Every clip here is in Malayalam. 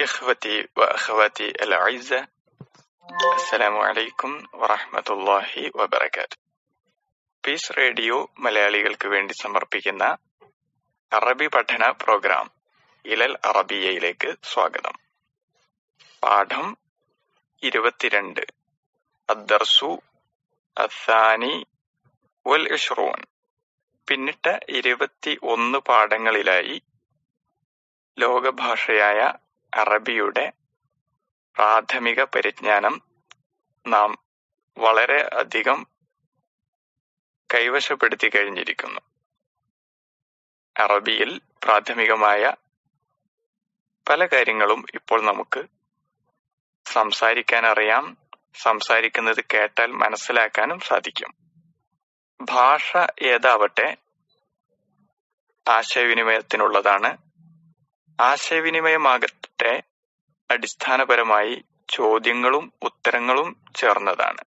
إخوتي وأخواتي الأعزة السلام عليكم ورحمة الله وبركاته പീസ് റേഡിയോ മലയാളികൾക്ക് വേണ്ടി സമർപ്പിക്കുന്ന അറബി പഠന പ്രോഗ്രാം ഇലൽ അറബിയയിലേക്ക് സ്വാഗതം പാഠം ഇരുപത്തിരണ്ട് അദ്ദർസു അസാനി വൽ ഇഷ്റൂൻ പിന്നിട്ട ഇരുപത്തി ഒന്ന് പാഠങ്ങളിലായി ലോകഭാഷയായ അറബിയുടെ പ്രാഥമിക പരിജ്ഞാനം നാം വളരെ അധികം കൈവശപ്പെടുത്തി കഴിഞ്ഞിരിക്കുന്നു അറബിയിൽ പ്രാഥമികമായ പല കാര്യങ്ങളും ഇപ്പോൾ നമുക്ക് സംസാരിക്കാൻ അറിയാം സംസാരിക്കുന്നത് കേട്ടാൽ മനസ്സിലാക്കാനും സാധിക്കും ഭാഷ ഏതാവട്ടെ ആശയവിനിമയത്തിനുള്ളതാണ് ആശയവിനിമയമാകട്ടെ അടിസ്ഥാനപരമായി ചോദ്യങ്ങളും ഉത്തരങ്ങളും ചേർന്നതാണ്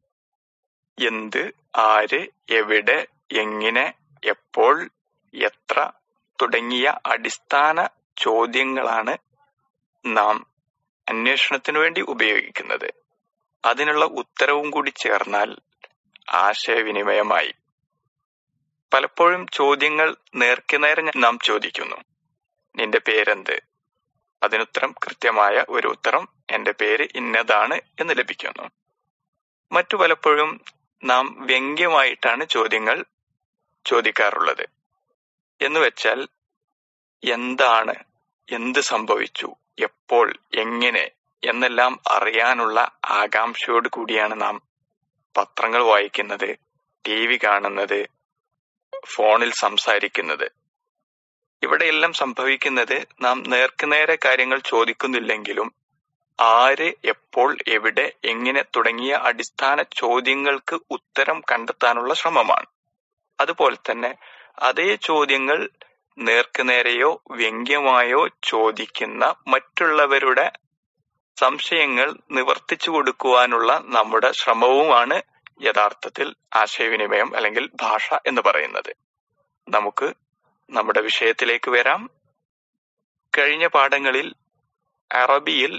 എന്ത് ആര് എവിടെ എങ്ങനെ എപ്പോൾ എത്ര തുടങ്ങിയ അടിസ്ഥാന ചോദ്യങ്ങളാണ് നാം അന്വേഷണത്തിനു വേണ്ടി ഉപയോഗിക്കുന്നത് അതിനുള്ള ഉത്തരവും കൂടി ചേർന്നാൽ ആശയവിനിമയമായി പലപ്പോഴും ചോദ്യങ്ങൾ നേർക്കുനേരെ നാം ചോദിക്കുന്നു നിന്റെ പേരെന്ത് അതിനുത്തരം കൃത്യമായ ഒരു ഉത്തരം എന്റെ പേര് ഇന്നതാണ് എന്ന് ലഭിക്കുന്നു മറ്റു പലപ്പോഴും നാം വ്യംഗ്യമായിട്ടാണ് ചോദ്യങ്ങൾ ചോദിക്കാറുള്ളത് എന്ന് വെച്ചാൽ എന്താണ് എന്ത് സംഭവിച്ചു എപ്പോൾ എങ്ങനെ എന്നെല്ലാം അറിയാനുള്ള ആകാംക്ഷയോട് കൂടിയാണ് നാം പത്രങ്ങൾ വായിക്കുന്നത് ടി വി കാണുന്നത് ഫോണിൽ സംസാരിക്കുന്നത് ഇവിടെയെല്ലാം സംഭവിക്കുന്നത് നാം നേർക്കുനേരെ കാര്യങ്ങൾ ചോദിക്കുന്നില്ലെങ്കിലും ആര് എപ്പോൾ എവിടെ എങ്ങനെ തുടങ്ങിയ അടിസ്ഥാന ചോദ്യങ്ങൾക്ക് ഉത്തരം കണ്ടെത്താനുള്ള ശ്രമമാണ് അതുപോലെ തന്നെ അതേ ചോദ്യങ്ങൾ നേർക്കുനേരെയോ വ്യംഗ്യമായോ ചോദിക്കുന്ന മറ്റുള്ളവരുടെ സംശയങ്ങൾ നിവർത്തിച്ചു കൊടുക്കുവാനുള്ള നമ്മുടെ ശ്രമവുമാണ് യഥാർത്ഥത്തിൽ ആശയവിനിമയം അല്ലെങ്കിൽ ഭാഷ എന്ന് പറയുന്നത് നമുക്ക് നമ്മുടെ വിഷയത്തിലേക്ക് വരാം കഴിഞ്ഞ പാഠങ്ങളിൽ അറബിയിൽ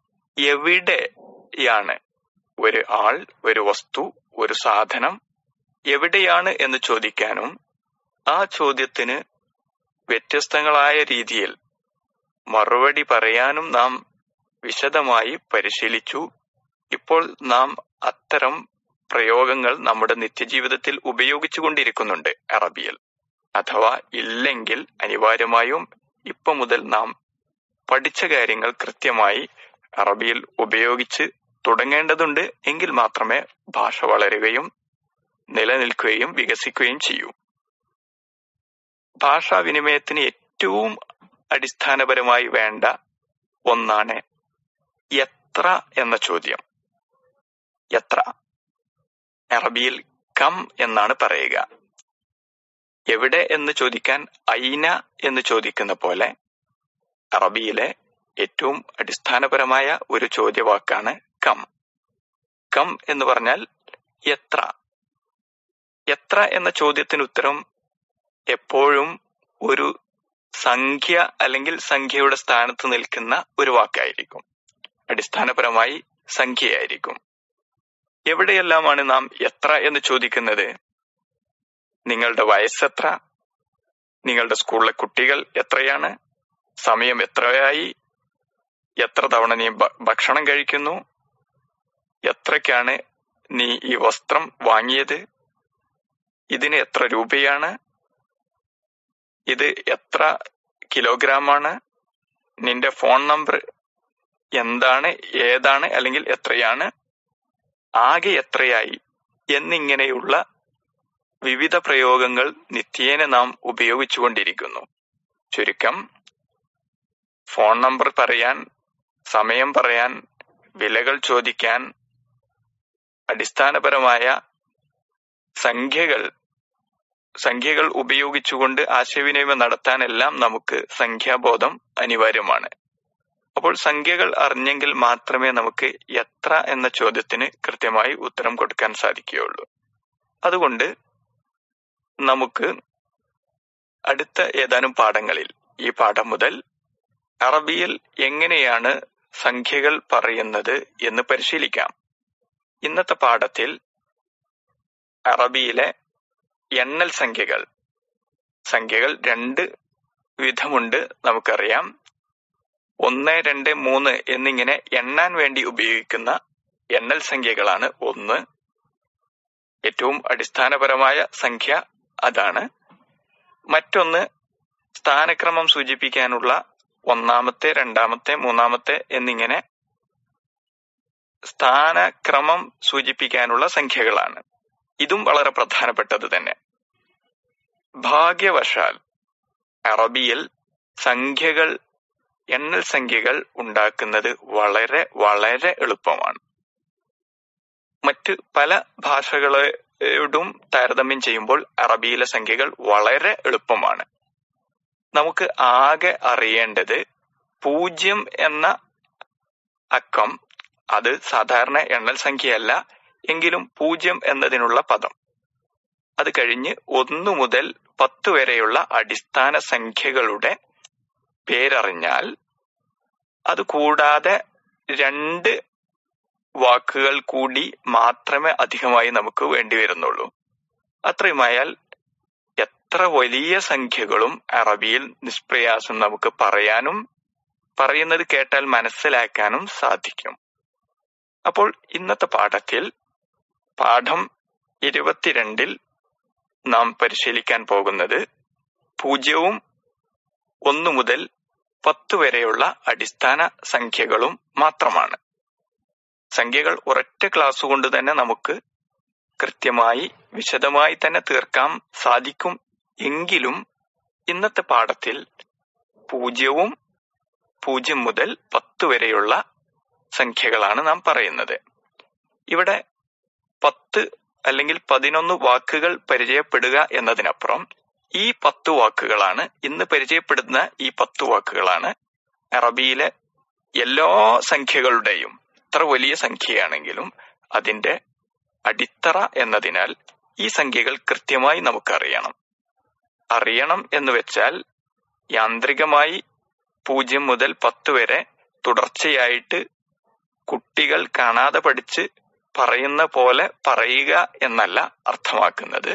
എവിടെയാണ് ഒരു ആൾ ഒരു വസ്തു ഒരു സാധനം എവിടെയാണ് എന്ന് ചോദിക്കാനും ആ ചോദ്യത്തിന് വ്യത്യസ്തങ്ങളായ രീതിയിൽ മറുപടി പറയാനും നാം വിശദമായി പരിശീലിച്ചു ഇപ്പോൾ നാം അത്തരം പ്രയോഗങ്ങൾ നമ്മുടെ നിത്യജീവിതത്തിൽ ഉപയോഗിച്ചു കൊണ്ടിരിക്കുന്നുണ്ട് അറബിയിൽ അഥവാ ഇല്ലെങ്കിൽ അനിവാര്യമായും ഇപ്പൊ മുതൽ നാം പഠിച്ച കാര്യങ്ങൾ കൃത്യമായി അറബിയിൽ ഉപയോഗിച്ച് തുടങ്ങേണ്ടതുണ്ട് എങ്കിൽ മാത്രമേ ഭാഷ വളരുകയും നിലനിൽക്കുകയും വികസിക്കുകയും ചെയ്യൂ ഭാഷാവിനിമയത്തിന് ഏറ്റവും അടിസ്ഥാനപരമായി വേണ്ട ഒന്നാണ് എത്ര എന്ന ചോദ്യം എത്ര അറബിയിൽ കം എന്നാണ് പറയുക എവിടെ എന്ന് ചോദിക്കാൻ ഐന എന്ന് ചോദിക്കുന്ന പോലെ അറബിയിലെ ഏറ്റവും അടിസ്ഥാനപരമായ ഒരു ചോദ്യവാക്കാണ് കം കം എന്ന് പറഞ്ഞാൽ എത്ര എത്ര എന്ന ചോദ്യത്തിന് ഉത്തരം എപ്പോഴും ഒരു സംഖ്യ അല്ലെങ്കിൽ സംഖ്യയുടെ സ്ഥാനത്ത് നിൽക്കുന്ന ഒരു വാക്കായിരിക്കും അടിസ്ഥാനപരമായി സംഖ്യയായിരിക്കും എവിടെയെല്ലാമാണ് നാം എത്ര എന്ന് ചോദിക്കുന്നത് നിങ്ങളുടെ വയസ്സെത്ര നിങ്ങളുടെ സ്കൂളിലെ കുട്ടികൾ എത്രയാണ് സമയം എത്രയായി എത്ര തവണ നീ ഭക്ഷണം കഴിക്കുന്നു എത്രയ്ക്കാണ് നീ ഈ വസ്ത്രം വാങ്ങിയത് ഇതിന് എത്ര രൂപയാണ് ഇത് എത്ര കിലോഗ്രാമാണ് നിന്റെ ഫോൺ നമ്പർ എന്താണ് ഏതാണ് അല്ലെങ്കിൽ എത്രയാണ് ആകെ എത്രയായി എന്നിങ്ങനെയുള്ള വിവിധ പ്രയോഗങ്ങൾ നിത്യേന നാം ഉപയോഗിച്ചുകൊണ്ടിരിക്കുന്നു ചുരുക്കം ഫോൺ നമ്പർ പറയാൻ സമയം പറയാൻ വിലകൾ ചോദിക്കാൻ അടിസ്ഥാനപരമായ സംഖ്യകൾ സംഖ്യകൾ ഉപയോഗിച്ചുകൊണ്ട് ആശയവിനിമയം നടത്താനെല്ലാം നമുക്ക് സംഖ്യാബോധം അനിവാര്യമാണ് അപ്പോൾ സംഖ്യകൾ അറിഞ്ഞെങ്കിൽ മാത്രമേ നമുക്ക് എത്ര എന്ന ചോദ്യത്തിന് കൃത്യമായി ഉത്തരം കൊടുക്കാൻ സാധിക്കുകയുള്ളൂ അതുകൊണ്ട് നമുക്ക് അടുത്ത ഏതാനും പാഠങ്ങളിൽ ഈ പാഠം മുതൽ അറബിയിൽ എങ്ങനെയാണ് സംഖ്യകൾ പറയുന്നത് എന്ന് പരിശീലിക്കാം ഇന്നത്തെ പാഠത്തിൽ അറബിയിലെ എണ്ണൽ സംഖ്യകൾ സംഖ്യകൾ രണ്ട് വിധമുണ്ട് നമുക്കറിയാം ഒന്ന് രണ്ട് മൂന്ന് എന്നിങ്ങനെ എണ്ണാൻ വേണ്ടി ഉപയോഗിക്കുന്ന എണ്ണൽ സംഖ്യകളാണ് ഒന്ന് ഏറ്റവും അടിസ്ഥാനപരമായ സംഖ്യ അതാണ് മറ്റൊന്ന് സ്ഥാനക്രമം സൂചിപ്പിക്കാനുള്ള ഒന്നാമത്തെ രണ്ടാമത്തെ മൂന്നാമത്തെ എന്നിങ്ങനെ സ്ഥാനക്രമം സൂചിപ്പിക്കാനുള്ള സംഖ്യകളാണ് ഇതും വളരെ പ്രധാനപ്പെട്ടത് തന്നെ ഭാഗ്യവശാൽ അറബിയിൽ സംഖ്യകൾ എണ്ണൽ സംഖ്യകൾ ഉണ്ടാക്കുന്നത് വളരെ വളരെ എളുപ്പമാണ് മറ്റ് പല ഭാഷകളോടും താരതമ്യം ചെയ്യുമ്പോൾ അറബിയിലെ സംഖ്യകൾ വളരെ എളുപ്പമാണ് നമുക്ക് ആകെ അറിയേണ്ടത് പൂജ്യം എന്ന അക്കം അത് സാധാരണ എണ്ണൽ സംഖ്യയല്ല എങ്കിലും പൂജ്യം എന്നതിനുള്ള പദം അത് കഴിഞ്ഞ് ഒന്നു മുതൽ പത്ത് വരെയുള്ള അടിസ്ഥാന സംഖ്യകളുടെ പേരറിഞ്ഞാൽ അത് കൂടാതെ രണ്ട് വാക്കുകൾ കൂടി മാത്രമേ അധികമായി നമുക്ക് വേണ്ടി വരുന്നുള്ളൂ അത്രയുമായാൽ എത്ര വലിയ സംഖ്യകളും അറബിയിൽ നിഷ്പ്രയാസം നമുക്ക് പറയാനും പറയുന്നത് കേട്ടാൽ മനസ്സിലാക്കാനും സാധിക്കും അപ്പോൾ ഇന്നത്തെ പാഠത്തിൽ പാഠം ഇരുപത്തിരണ്ടിൽ നാം പരിശീലിക്കാൻ പോകുന്നത് പൂജ്യവും ഒന്നു മുതൽ പത്ത് വരെയുള്ള അടിസ്ഥാന സംഖ്യകളും മാത്രമാണ് സംഖ്യകൾ ഒരൊറ്റ ക്ലാസ് കൊണ്ട് തന്നെ നമുക്ക് കൃത്യമായി വിശദമായി തന്നെ തീർക്കാൻ സാധിക്കും എങ്കിലും ഇന്നത്തെ പാഠത്തിൽ പൂജ്യവും പൂജ്യം മുതൽ പത്ത് വരെയുള്ള സംഖ്യകളാണ് നാം പറയുന്നത് ഇവിടെ പത്ത് അല്ലെങ്കിൽ പതിനൊന്ന് വാക്കുകൾ പരിചയപ്പെടുക എന്നതിനപ്പുറം ഈ പത്ത് വാക്കുകളാണ് ഇന്ന് പരിചയപ്പെടുന്ന ഈ പത്ത് വാക്കുകളാണ് അറബിയിലെ എല്ലാ സംഖ്യകളുടെയും എത്ര വലിയ സംഖ്യയാണെങ്കിലും അതിന്റെ അടിത്തറ എന്നതിനാൽ ഈ സംഖ്യകൾ കൃത്യമായി നമുക്കറിയണം അറിയണം എന്ന് വെച്ചാൽ യാന്ത്രികമായി പൂജ്യം മുതൽ പത്ത് വരെ തുടർച്ചയായിട്ട് കുട്ടികൾ കാണാതെ പഠിച്ച് പറയുന്ന പോലെ പറയുക എന്നല്ല അർത്ഥമാക്കുന്നത്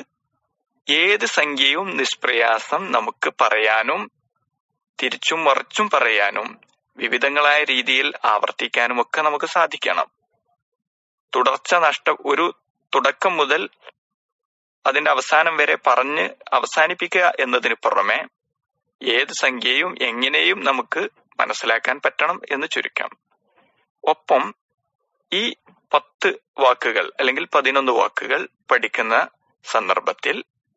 ഏത് സംഖ്യയും നിഷ്പ്രയാസം നമുക്ക് പറയാനും തിരിച്ചും മറിച്ചും പറയാനും വിവിധങ്ങളായ രീതിയിൽ ആവർത്തിക്കാനും ഒക്കെ നമുക്ക് സാധിക്കണം തുടർച്ച നഷ്ട ഒരു തുടക്കം മുതൽ അതിന്റെ അവസാനം വരെ പറഞ്ഞ് അവസാനിപ്പിക്കുക എന്നതിന് പുറമെ ഏത് സംഖ്യയും എങ്ങനെയും നമുക്ക് മനസ്സിലാക്കാൻ പറ്റണം എന്ന് ചുരുക്കാം ഒപ്പം ഈ പത്ത് വാക്കുകൾ അല്ലെങ്കിൽ പതിനൊന്ന് വാക്കുകൾ പഠിക്കുന്ന സന്ദർഭത്തിൽ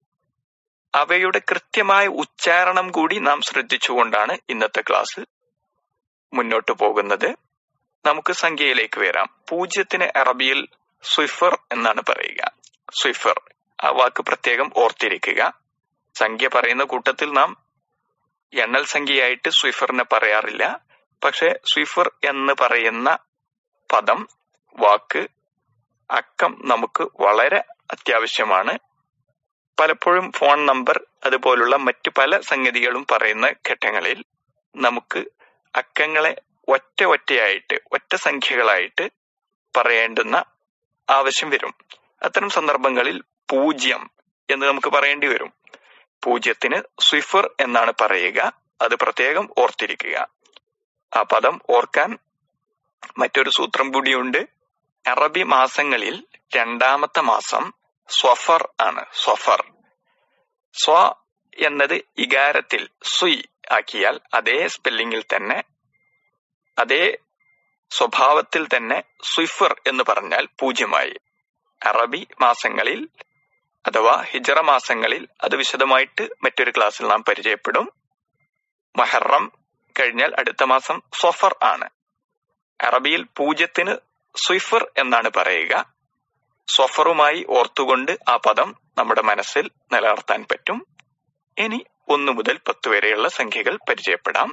അവയുടെ കൃത്യമായ ഉച്ചാരണം കൂടി നാം ശ്രദ്ധിച്ചുകൊണ്ടാണ് ഇന്നത്തെ ക്ലാസ് മുന്നോട്ട് പോകുന്നത് നമുക്ക് സംഖ്യയിലേക്ക് വരാം പൂജ്യത്തിന് അറബിയിൽ സ്വിഫർ എന്നാണ് പറയുക സ്വിഫർ ആ വാക്ക് പ്രത്യേകം ഓർത്തിരിക്കുക സംഖ്യ പറയുന്ന കൂട്ടത്തിൽ നാം എണ്ണൽ സംഖ്യയായിട്ട് സ്വിഫറിനെ പറയാറില്ല പക്ഷെ സ്വിഫർ എന്ന് പറയുന്ന പദം വാക്ക് അക്കം നമുക്ക് വളരെ അത്യാവശ്യമാണ് പലപ്പോഴും ഫോൺ നമ്പർ അതുപോലുള്ള മറ്റു പല സംഗതികളും പറയുന്ന ഘട്ടങ്ങളിൽ നമുക്ക് അക്കങ്ങളെ ഒറ്റ ഒറ്റയായിട്ട് ഒറ്റ സംഖ്യകളായിട്ട് പറയേണ്ടുന്ന ആവശ്യം വരും അത്തരം സന്ദർഭങ്ങളിൽ പൂജ്യം എന്ന് നമുക്ക് പറയേണ്ടി വരും പൂജ്യത്തിന് സ്വിഫർ എന്നാണ് പറയുക അത് പ്രത്യേകം ഓർത്തിരിക്കുക ആ പദം ഓർക്കാൻ മറ്റൊരു സൂത്രം കൂടിയുണ്ട് അറബി മാസങ്ങളിൽ രണ്ടാമത്തെ മാസം സ്വഫർ ആണ് സ്വഫർ സ്വ എന്നത് ഇകാരത്തിൽ സുയ് ആക്കിയാൽ അതേ സ്പെല്ലിങ്ങിൽ തന്നെ അതേ സ്വഭാവത്തിൽ തന്നെ സ്വിഫർ എന്ന് പറഞ്ഞാൽ പൂജ്യമായി അറബി മാസങ്ങളിൽ അഥവാ ഹിജറ മാസങ്ങളിൽ അത് വിശദമായിട്ട് മറ്റൊരു ക്ലാസ്സിൽ നാം പരിചയപ്പെടും മഹറം കഴിഞ്ഞാൽ അടുത്ത മാസം സൊഫർ ആണ് അറബിയിൽ പൂജ്യത്തിന് സ്വിഫർ എന്നാണ് പറയുക സൊഫറുമായി ഓർത്തുകൊണ്ട് ആ പദം നമ്മുടെ മനസ്സിൽ നിലനിർത്താൻ പറ്റും ഇനി ഒന്നു മുതൽ പത്ത് വരെയുള്ള സംഖ്യകൾ പരിചയപ്പെടാം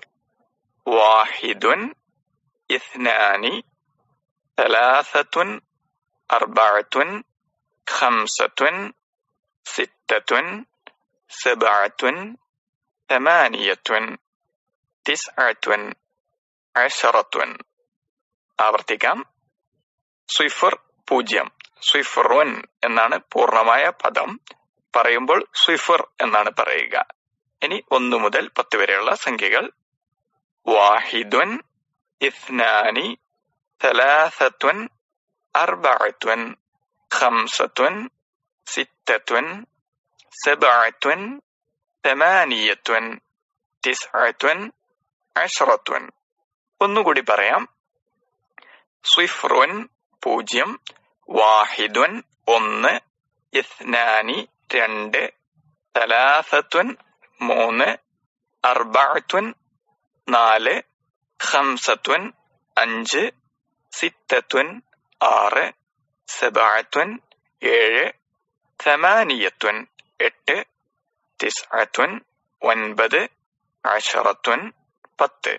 വാഹിദുൻ ഇസ്നാനി ثلاثة أربعة خمسة ستة سبعة ثمانية തിസ്അത്തുൻ അശറത്തുൻ ആവർത്തിക്കാം സ്വിഫർ പൂജ്യം സ്വിഫറുൻ എന്നാണ് പൂർണ്ണമായ പദം പറയുമ്പോൾ സ്വിഫർ എന്നാണ് പറയുക ഇനി ഒന്നു മുതൽ പത്ത് വരെയുള്ള സംഖ്യകൾ വാഹിദുൻ ഇസ്നാനി ثلاثة أربعة خمسة ستة سبعة ثمانية تسعة عشرة ഒന്നുകൂടി പറയാം സ്വിഫ്റുൻ പൂജ്യം വാഹിദുൻ ഒന്ന് ഇസ്നാനി രണ്ട് തലാസത്തുൻ മൂന്ന് അർബഅത്തുൻ നാല് ഖംസത്തുൻ അഞ്ച് സിത്തത്തുൻ ആറ് സബഅത്തുൻ ഏഴ് ഥമാനിയത്തുൻ എട്ട് തിസ്അത്തുൻ ഒൻപത് അഷറത്തുൻ പത്ത്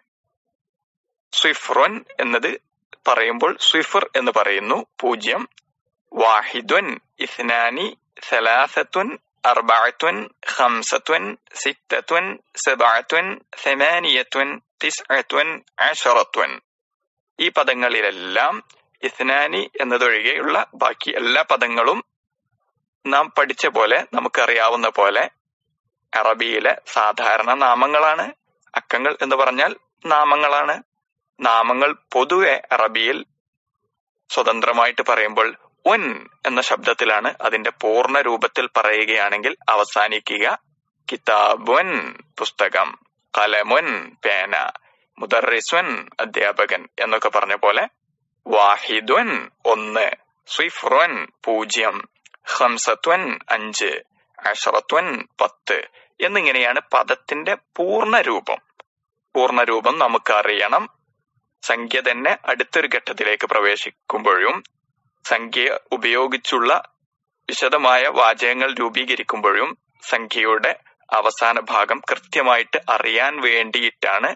സ്വിഫ്റുൻ എന്നത് പറയുമ്പോൾ സ്വിഫർ എന്ന് പറയുന്നു പൂജ്യം വാഹിദുൻ ഇസ്നാനി സലാസത്തുൻ അർബഅത്തുൻ ഖംസത്തുൻ സിത്തത്തുൻ സബഅത്തുൻ ഥമാനിയത്തുൻ തിസ്അത്തുൻ അഷറത്തുൻ ഈ പദങ്ങളിലെല്ലാം ഇസ്നാനി എന്നതൊഴികെയുള്ള ബാക്കി എല്ലാ പദങ്ങളും നാം പഠിച്ച പോലെ നമുക്കറിയാവുന്ന പോലെ അറബിയിലെ സാധാരണ നാമങ്ങളാണ് അക്കങ്ങൾ എന്ന് പറഞ്ഞാൽ നാമങ്ങളാണ് നാമങ്ങൾ പൊതുവെ അറബിയിൽ സ്വതന്ത്രമായിട്ട് പറയുമ്പോൾ ഉൻ എന്ന ശബ്ദത്തിലാണ് അതിന്റെ പൂർണ്ണ രൂപത്തിൽ പറയുകയാണെങ്കിൽ അവസാനിക്കുക കിതാബുൻ പുസ്തകം കലമുൻ പേന മുദറിസുൻ അധ്യാപകൻ എന്നൊക്കെ പറഞ്ഞ പോലെ വാഹിദുൻ ഒന്ന് സ്വിഫ്റുൻ പൂജ്യം ഹംസത്വൻ അഞ്ച് അഷറത്വൻ പത്ത് എന്നിങ്ങനെയാണ് പദത്തിന്റെ പൂർണ്ണ രൂപം പൂർണ്ണ രൂപം നമുക്കറിയണം സംഖ്യ തന്നെ അടുത്തൊരു ഘട്ടത്തിലേക്ക് പ്രവേശിക്കുമ്പോഴും സംഖ്യ ഉപയോഗിച്ചുള്ള വിശദമായ വാചകങ്ങൾ രൂപീകരിക്കുമ്പോഴും സംഖ്യയുടെ അവസാന ഭാഗം കൃത്യമായിട്ട് അറിയാൻ വേണ്ടിയിട്ടാണ്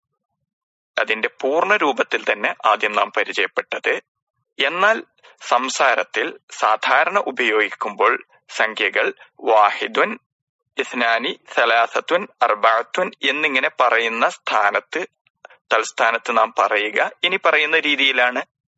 അതിന്റെ പൂർണ്ണ രൂപത്തിൽ തന്നെ ആദ്യം നാം പരിചയപ്പെട്ടത് എന്നാൽ സംസാരത്തിൽ സാധാരണ ഉപയോഗിക്കുമ്പോൾ സംഖ്യകൾ വാഹിദുൻ ഇസ്നാനി സലാസത്തുൻ അർബാത്തുൻ എന്നിങ്ങനെ പറയുന്ന സ്ഥാനത്ത് തൽസ്ഥാനത്ത് നാം പറയുക ഇനി പറയുന്ന രീതിയിലാണ്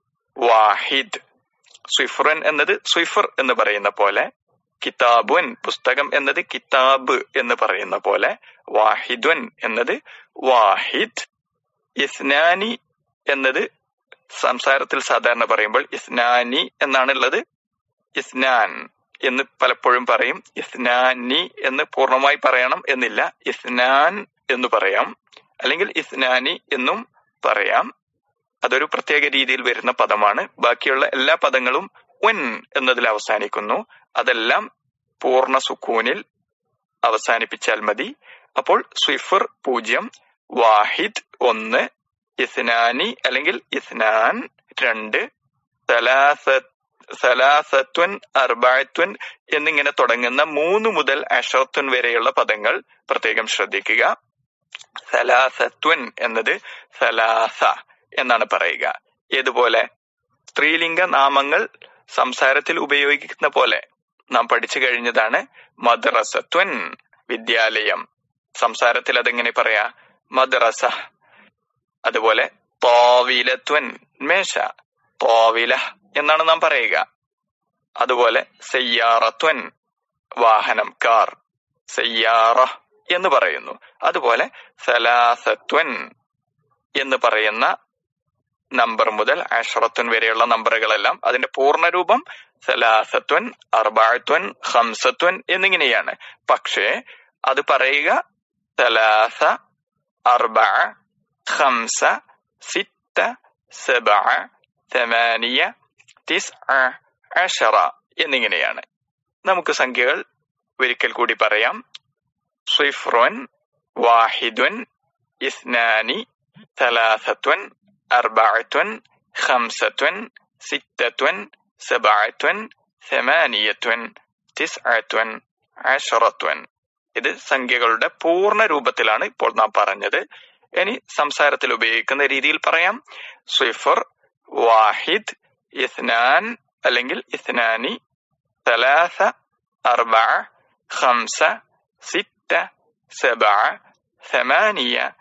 വാഹിദ് സ്വിഫ്രൻ എന്നത് സ്വിഫർ എന്ന് പറയുന്ന പോലെ കിതാബുൻ പുസ്തകം എന്നത് കിതാബ് എന്ന് പറയുന്ന പോലെ വാഹിദുൻ എന്നത് വാഹിദ് ഇസ്നാനി എന്നത് സംസാരത്തിൽ സാധാരണ പറയുമ്പോൾ ഇസ്നാനി എന്നാണുള്ളത് ഇസ്നാൻ എന്ന് പലപ്പോഴും പറയും ഇസ്നാനി എന്ന് പൂർണ്ണമായി പറയണം എന്നില്ല ഇസ്നാൻ എന്ന് പറയാം അല്ലെങ്കിൽ ഇസ്നാനി എന്നും പറയാം അതൊരു പ്രത്യേക രീതിയിൽ വരുന്ന പദമാണ് ബാക്കിയുള്ള എല്ലാ പദങ്ങളും ഉൻ എന്നതിൽ അവസാനിക്കുന്നു അതെല്ലാം പൂർണ്ണ സുക്കൂനിൽ അവസാനിപ്പിച്ചാൽ മതി അപ്പോൾ സ്വിഫർ പൂജ്യം വാഹിദ് ഒന്ന് ഇസ്നാനി അല്ലെങ്കിൽ ഇസ്നാൻ രണ്ട് സലാസത്വൻ അർബായത്വൻ എന്നിങ്ങനെ തുടങ്ങുന്ന മൂന്ന് മുതൽ അഷത്വൻ വരെയുള്ള പദങ്ങൾ പ്രത്യേകം ശ്രദ്ധിക്കുക സലാസത്വൻ എന്നത് സലാസ എന്നാണ് പറയുക ഏതുപോലെ സ്ത്രീലിംഗ നാമങ്ങൾ സംസാരത്തിൽ ഉപയോഗിക്കുന്ന പോലെ നാം പഠിച്ചു കഴിഞ്ഞതാണ് മദ്രസത്വൻ വിദ്യാലയം സംസാരത്തിൽ അതെങ്ങനെ പറയാ മദ്രസ അതുപോലെ തോവിലത്വൻ മേശ തോവില എന്നാണ് നാം പറയുക അതുപോലെ സയ്യാറത്വൻ വാഹനം കാർ സയ്യാറ എന്ന് പറയുന്നു അതുപോലെ സലാസത്വൻ എന്ന് പറയുന്ന നമ്പർ മുതൽ അഷറത്വൻ വരെയുള്ള നമ്പറുകളെല്ലാം അതിന്റെ പൂർണ്ണരൂപം സലാസത്വൻ അർബാത്വൻ ഹംസത്വൻ എന്നിങ്ങനെയാണ് പക്ഷേ അത് പറയുക സലാസ അർബ ഖംസ സിത്ത സബ തമാനിയ തിസ് അഷറ എന്നിങ്ങനെയാണ് നമുക്ക് സംഖ്യകൾ ഒരിക്കൽ കൂടി പറയാം സ്വിഫ്റുൻ വാഹിദുൻ ഇസ്നാനി ثلاثة أربعة خمسة ستة سبعة ثمانية تسعة عشرة ഇത് സംഖ്യകളുടെ പൂർണ്ണ രൂപത്തിലാണ് ഇപ്പോൾ നാം പറഞ്ഞത് ഇനി സംസാരത്തിൽ ഉപയോഗിക്കുന്ന രീതിയിൽ പറയാം സ്വിഫർ വാഹിദ് ഇസ്നാൻ അല്ലെങ്കിൽ ഇസ്നാനി തലാസ അർബ ഖംസ സിത്ത സബ ثمانية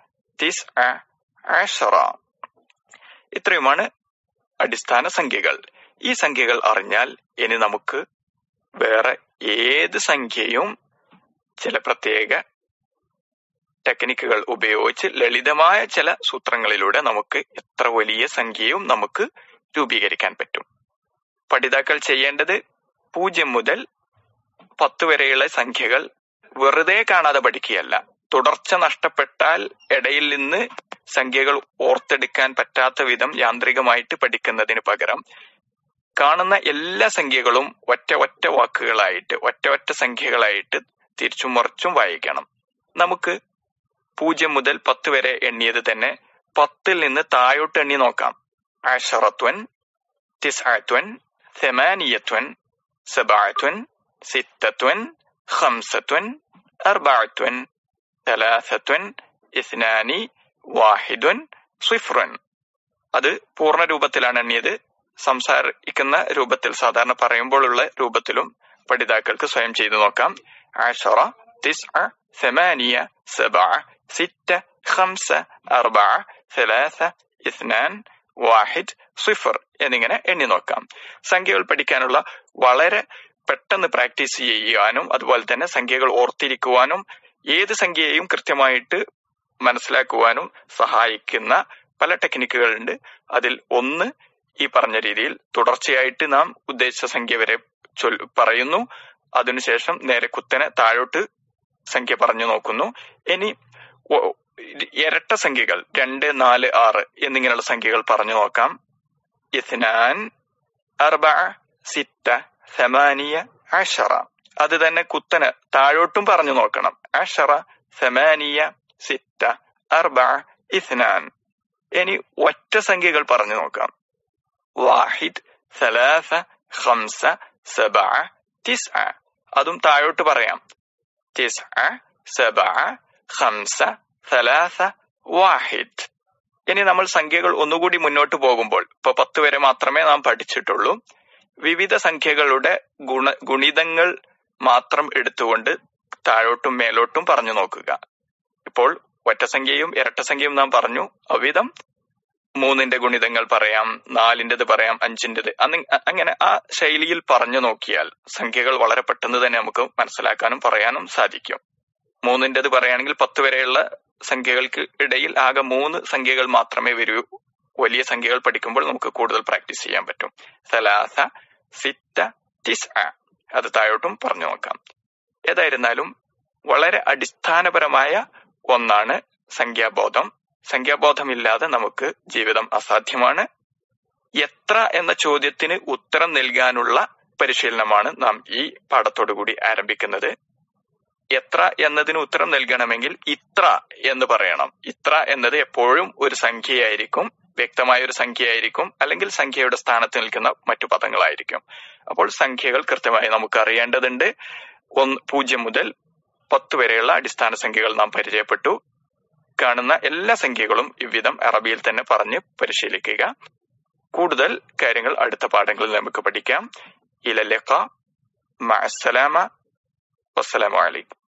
തിസ് ആഷറ ഇത്രയുമാണ് അടിസ്ഥാന സംഖ്യകൾ ഈ സംഖ്യകൾ അറിഞ്ഞാൽ ഇനി നമുക്ക് വേറെ ഏത് സംഖ്യയും ചില പ്രത്യേക ടെക്നിക്കുകൾ ഉപയോഗിച്ച് ലളിതമായ ചില സൂത്രങ്ങളിലൂടെ നമുക്ക് എത്ര വലിയ സംഖ്യയും നമുക്ക് രൂപീകരിക്കാൻ പറ്റും പഠിതാക്കൾ ചെയ്യേണ്ടത് പൂജ്യം മുതൽ പത്ത് വരെയുള്ള സംഖ്യകൾ വെറുതെ കാണാതെ പഠിക്കുകയല്ല തുടർച്ച നഷ്ടപ്പെട്ടാൽ ഇടയിൽ നിന്ന് സംഖ്യകൾ ഓർത്തെടുക്കാൻ പറ്റാത്ത വിധം യാന്ത്രികമായിട്ട് പഠിക്കുന്നതിന് പകരം കാണുന്ന എല്ലാ സംഖ്യകളും ഒറ്റ ഒറ്റ വാക്കുകളായിട്ട് ഒറ്റ ഒറ്റ സംഖ്യകളായിട്ട് തിരിച്ചും മറിച്ചും വായിക്കണം നമുക്ക് പൂജ്യം മുതൽ പത്ത് വരെ എണ്ണിയത് തന്നെ പത്തിൽ നിന്ന് താഴോട്ട് എണ്ണി നോക്കാം ആഷറത്വൻ തിസ്അത്വൻ ثمانية سبعة ستة خمسة أربعة ثلاثة اثنان واحد صفر അത് പൂർണ്ണ രൂപത്തിലാണ് എണ്ണിയത് സംസാരിക്കുന്ന രൂപത്തിൽ സാധാരണ പറയുമ്പോഴുള്ള രൂപത്തിലും പഠിതാക്കൾക്ക് സ്വയം ചെയ്തു നോക്കാം ആഷറ തിസ്അ ثمانية سبعة ستة خمسة أربعة ثلاثة اثنان വാഹിദ് സിഫർ എന്നിങ്ങനെ എണ്ണി നോക്കാം സംഖ്യകൾ പഠിക്കാനുള്ള വളരെ പെട്ടെന്ന് പ്രാക്ടീസ് ചെയ്യാനും അതുപോലെ തന്നെ സംഖ്യകൾ ഓർത്തിരിക്കുവാനും ഏത് സംഖ്യയെയും കൃത്യമായിട്ട് മനസ്സിലാക്കുവാനും സഹായിക്കുന്ന പല ടെക്നിക്കുകളുണ്ട് അതിൽ ഒന്ന് ഈ പറഞ്ഞ രീതിയിൽ തുടർച്ചയായിട്ട് നാം ഉദ്ദേശിച്ച സംഖ്യ വരെ ചൊൽ പറയുന്നു അതിനുശേഷം നേരെ കുത്തനെ താഴോട്ട് സംഖ്യ പറഞ്ഞു നോക്കുന്നു ഇനി ഇരട്ട സംഖ്യകൾ രണ്ട് നാല് ആറ് എന്നിങ്ങനെയുള്ള സംഖ്യകൾ പറഞ്ഞു നോക്കാം ഇസ്നാൻ അർബ സിത്ത സമാനിയ അഷറ അത് തന്നെ കുത്തന് താഴോട്ടും പറഞ്ഞു നോക്കണം അഷറ സമാനിയ സിത്ത അർബ ഇസ്നാൻ ഇനി ഒറ്റ സംഖ്യകൾ പറഞ്ഞു നോക്കാം വാഹിദ് സലാസ ഖംസ സബ തിസ് അതും താഴോട്ട് പറയാം തിസ് സബ ഖംസ സലാസ വാഹിദ് ഇനി നമ്മൾ സംഖ്യകൾ ഒന്നുകൂടി മുന്നോട്ട് പോകുമ്പോൾ ഇപ്പൊ പത്ത് വരെ മാത്രമേ നാം പഠിച്ചിട്ടുള്ളൂ വിവിധ സംഖ്യകളുടെ ഗുണ ഗുണിതങ്ങൾ മാത്രം എടുത്തുകൊണ്ട് താഴോട്ടും മേലോട്ടും പറഞ്ഞു നോക്കുക ഇപ്പോൾ ഒറ്റസംഖ്യയും ഇരട്ടസംഖ്യയും നാം പറഞ്ഞു അവിധം മൂന്നിന്റെ ഗുണിതങ്ങൾ പറയാം നാലിൻ്റെത് പറയാം അഞ്ചിൻ്റെത് അന്ന് അങ്ങനെ ആ ശൈലിയിൽ പറഞ്ഞു നോക്കിയാൽ സംഖ്യകൾ വളരെ പെട്ടെന്ന് തന്നെ നമുക്ക് മനസ്സിലാക്കാനും പറയാനും സാധിക്കും മൂന്നിൻ്റെത് പറയുകയാണെങ്കിൽ പത്ത് വരെയുള്ള സംഖ്യകൾക്ക് ഇടയിൽ ആകെ മൂന്ന് സംഖ്യകൾ മാത്രമേ വരൂ വലിയ സംഖ്യകൾ പഠിക്കുമ്പോൾ നമുക്ക് കൂടുതൽ പ്രാക്ടീസ് ചെയ്യാൻ പറ്റും സലാസ സിത്ത തിസ് അത് താഴോട്ടും പറഞ്ഞു നോക്കാം ഏതായിരുന്നാലും വളരെ അടിസ്ഥാനപരമായ ഒന്നാണ് സംഖ്യാബോധം സംഖ്യാബോധമില്ലാതെ നമുക്ക് ജീവിതം അസാധ്യമാണ് എത്ര എന്ന ചോദ്യത്തിന് ഉത്തരം നൽകാനുള്ള പരിശീലനമാണ് നാം ഈ പാഠത്തോടു കൂടി ആരംഭിക്കുന്നത് എത്ര എന്നതിന് ഉത്തരം നൽകണമെങ്കിൽ ഇത്ര എന്ന് പറയണം ഇത്ര എന്നത് എപ്പോഴും ഒരു സംഖ്യയായിരിക്കും വ്യക്തമായ ഒരു സംഖ്യയായിരിക്കും അല്ലെങ്കിൽ സംഖ്യയുടെ സ്ഥാനത്ത് നിൽക്കുന്ന മറ്റു പദങ്ങളായിരിക്കും അപ്പോൾ സംഖ്യകൾ കൃത്യമായി നമുക്ക് അറിയേണ്ടതുണ്ട് ഒന്ന് പൂജ്യം മുതൽ പത്ത് വരെയുള്ള അടിസ്ഥാന സംഖ്യകൾ നാം പരിചയപ്പെട്ടു കാണുന്ന എല്ലാ സംഖ്യകളും ഇவ்விധം അറബിയിൽ തന്നെ പറഞ്ഞ് പരിശീലിക്കുക കൂടുതൽ കാര്യങ്ങൾ അടുത്ത പാഠങ്ങളിൽ നമുക്ക് പഠിക്കാം ഇലലക്ക മഅസ്സലാമ വസ്സലാമു അലൈക്കും